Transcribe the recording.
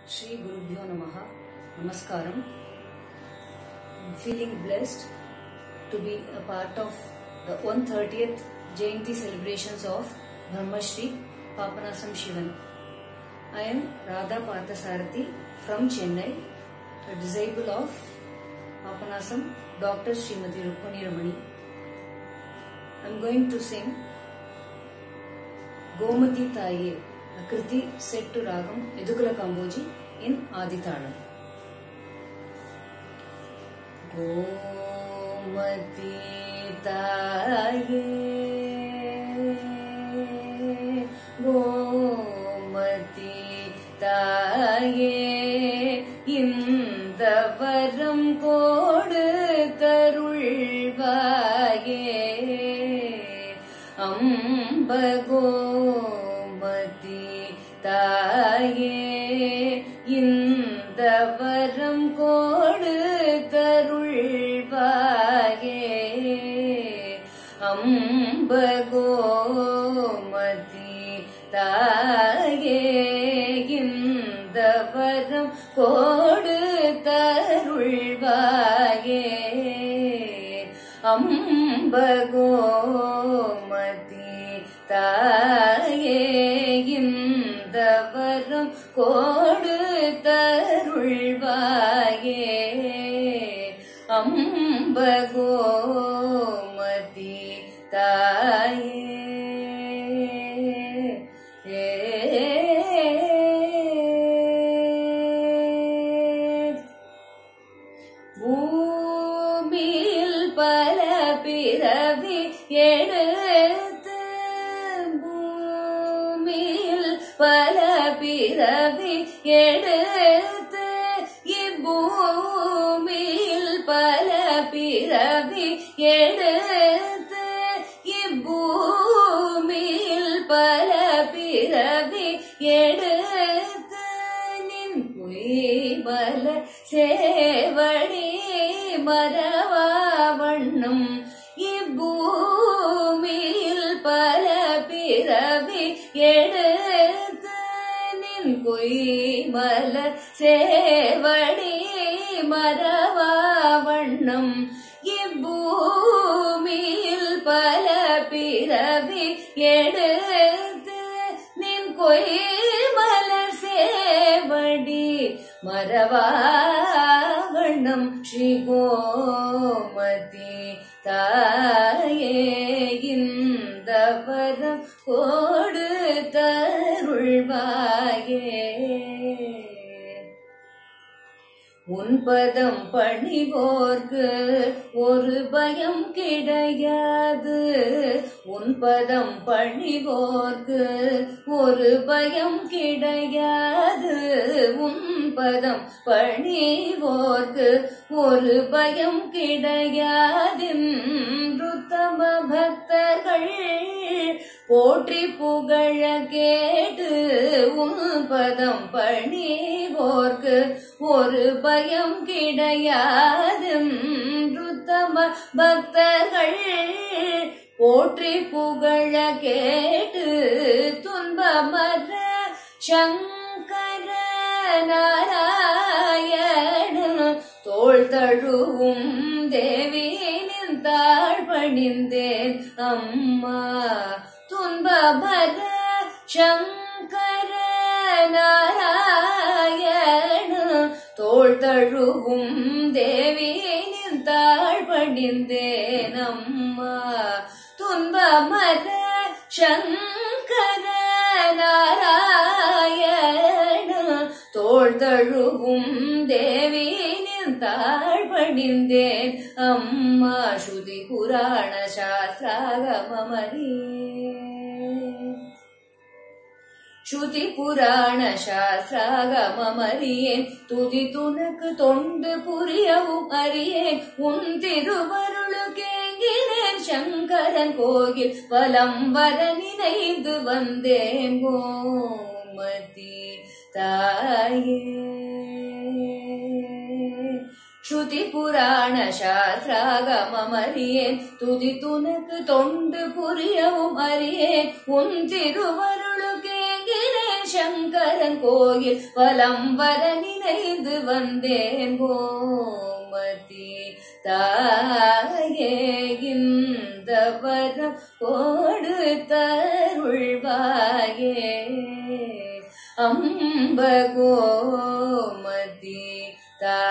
Shri Gurubhyo Namaha. Namaskaram. I'm feeling blessed to be a part of the 130th Jayanti celebrations of Brahmashri Papanasam Shivan. I am Radha Parthasarathi from Chennai, a disciple of Papanasam Dr. Srimati Rukmani Ramani. I'm going to sing Gomati Taye, a kriti set to Ragam Edukala Kamboji in Aditalam. Gomati Taye, Gomati Taye, இந்த வரம் கோடு தருள்வாயே அம்ப கோமதி தாயே இந்த வரம் கோடு தருள்வாயே அம்ப கோமதி தாயே இந்த வரம் கோடு தருள்வாயே அம்ப கோமதி தாயே இந்த வரம் கோடு தருள்வாயே அம்ப கோமதி தாயே பூமியில் பல பிறவி எடுத்து பூமியில் பல பிறவி எடுத்து இப்பூமியில் பல பிறவி எடுத்து இப்பூமியில் பல பிறவி எடுத்து நின் பொய்பல சேவடி மரவா வண்ணம் இப்பூமியில் பல பிறவி எடுத்து நின் பொய்மல சேவடி மரவா வண்ணம் இப்பூமியில் பல பிறவி எடுத்து நின் கொய்மலர் சேவடி மரவாவண்ணம் ஸ்ரீ கோமதி தாயே இந்த வரம் கோடு தருள்வாயே உன்பதம் பணிவோர்க்கு ஒரு பயம் கிடையாது உன்பதம் பணிவோர்க்கு ஒரு பயம் கிடையாது உன்பதம் பணிவோர்க்கு ஒரு பயம் கிடையாது ருத்தம பக்தர்கள் போற்றி புகழ கேட்டு உன்பதம் பணிவோர்க்கு ஒரு பயம் கிடையாது ருத்தம பக்தர்கள் போற்றி புகழ கேட்டு துன்பமர சங்கர நாராயணன் தோள் தழுவும் தேவியின் தாழ் பணிந்தேன் அம்மா துன்பமர சங்கர நாராயணன் தோள் தழுவும் தேவியின் தாழ் பணிந்தேன் அம்மா துன்பமர சங்கர நாராயணன் தோள் தழுவும் தேவியின் தாழ் பணிந்தேன் அம்மா ஸ்ருதி புராண சாஸ்திராகமரியே ஸ்ருதி புராண சாஸ்திராகமறியேன் துதி துனக்கு தொண்டு புரியவும் அறியேன் உன் திருவருளுக்கேங்கினேன் சங்கரன் கோயில் வலம் வர நினைந்து வந்தேன் கோமதி தாயே ஸ்ருதி புராண சாஸ்திராகமறியேன் துதி துனக்கு தொண்டு புரியவும் அறியேன் உன் திருவருளுக்கேங்கினேன் சங்கரன் கோயில் வலம் வர நினைந்து வந்தேன் கோமதி தாயே இந்த வரம் கோடு தருள்வாயே அம்ப கோமதி தாயே